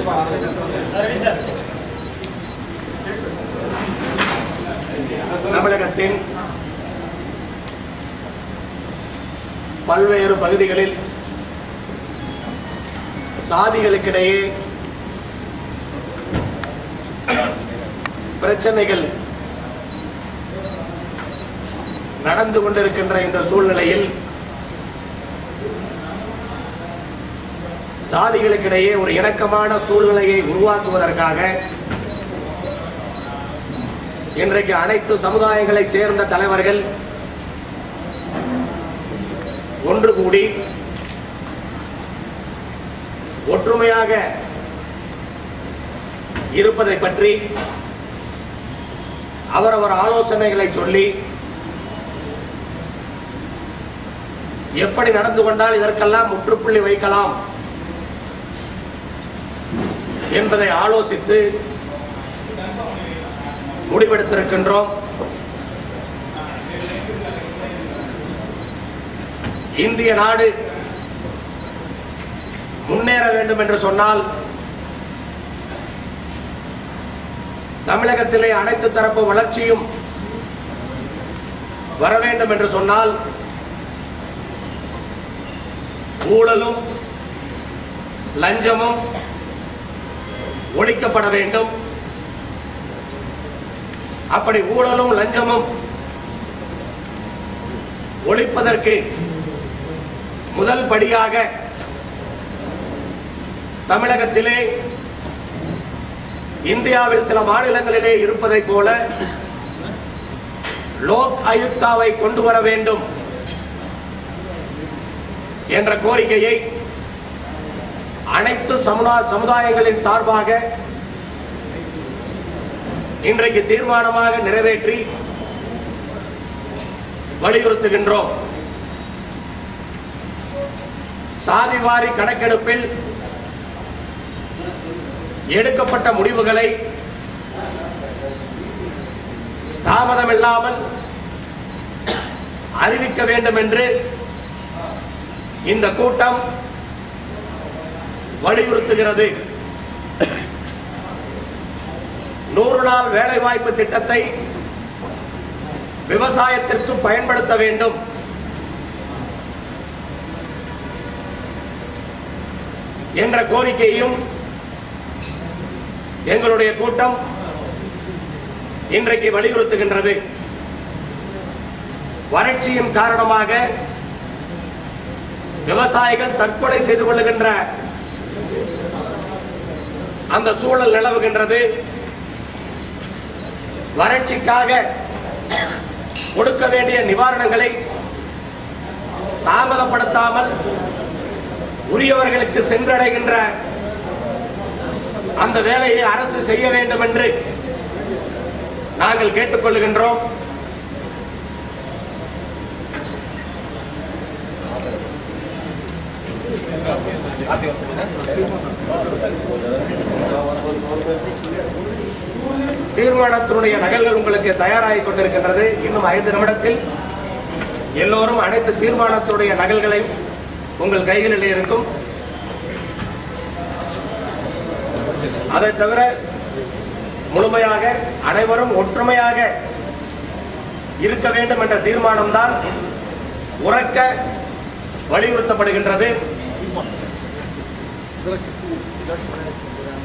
தமிழகத்தின் பல்வேறு பகுதிகளில் சாதிகளுக்கிடையே பிரச்சனைகள் நடந்து கொண்டிருக்கின்ற இந்த சூழ்நிலையில் சாதிகளுக்கிடையே ஒரு இணக்கமான சூழ்நிலையை உருவாக்குவதற்காக இன்றைக்கு அனைத்து சமுதாயங்களைச் சேர்ந்த தலைவர்கள் ஒன்று கூடி ஒற்றுமையாக இருப்பதை பற்றி அவரவர் ஆலோசனைகளை சொல்லி எப்படி நடந்து கொண்டால் இதற்கெல்லாம் முற்றுப்புள்ளி வைக்கலாம் என்பதை ஆலோசித்து முடிவெடுத்திருக்கின்றோம் இந்திய நாடு முன்னேற வேண்டும் என்று சொன்னால் தமிழகத்திலே அனைத்து தரப்பு வளர்ச்சியும் வர வேண்டும் என்று சொன்னால் ஊழலும் லஞ்சமும் ஒழிக்கப்பட வேண்டும் அப்படி ஊழலும் லஞ்சமும் ஒழிப்பதற்கு முதல் படியாக தமிழகத்திலே இந்தியாவில் சில மாநிலங்களிலே இருப்பதைப் போல லோக் ஆயுக்தாவை கொண்டு வர வேண்டும் என்ற கோரிக்கையை அனைத்து சமுதா- சமுதாயங்களின் சார்பாக இன்றைக்கு தீர்மானமாக நிறைவேற்றி வலியுறுத்துகின்றோம் சாதிவாரி கணக்கெடுப்பில் எடுக்கப்பட்ட முடிவுகளை தாமதமில்லாமல் அறிவிக்க வேண்டும் என்று இந்த கூட்டம் வலியுறுத்துகிறது நூறு நாள் வேலைவாய்ப்பு திட்டத்தை விவசாயத்திற்கு பயன்படுத்த வேண்டும் என்ற கோரிக்கையும் எங்களுடைய கூட்டம் இன்றைக்கு வலியுறுத்துகின்றது வறட்சியின் காரணமாக விவசாயிகள் தற்கொலை செய்து கொள்ளுகின்ற அந்த சூழல் நிலவுகின்றது வறட்சிக்காக கொடுக்க வேண்டிய நிவாரணங்களை தாமதப்படுத்தாமல் உரியவர்களுக்கு சென்றடைகின்ற அந்த வேலையை அரசு செய்ய வேண்டும் என்று நாங்கள் கேட்டுக்கொள்ளுகின்றோம் தீர்மானத்தினுடைய நகல்கள் உங்களுக்கு தயாராகி கொண்டிருக்கின்றது இன்னும் ஐந்து நிமிடத்தில் எல்லோரும் அனைத்து தீர்மானத்தினுடைய நகல்களை உங்கள் கைகளில் இருக்கும் அதை தவிர முழுமையாக அனைவரும் ஒற்றுமையாக இருக்க வேண்டும் என்ற தீர்மானம்தான் உறக்க வலியுறுத்தப்படுகின்றது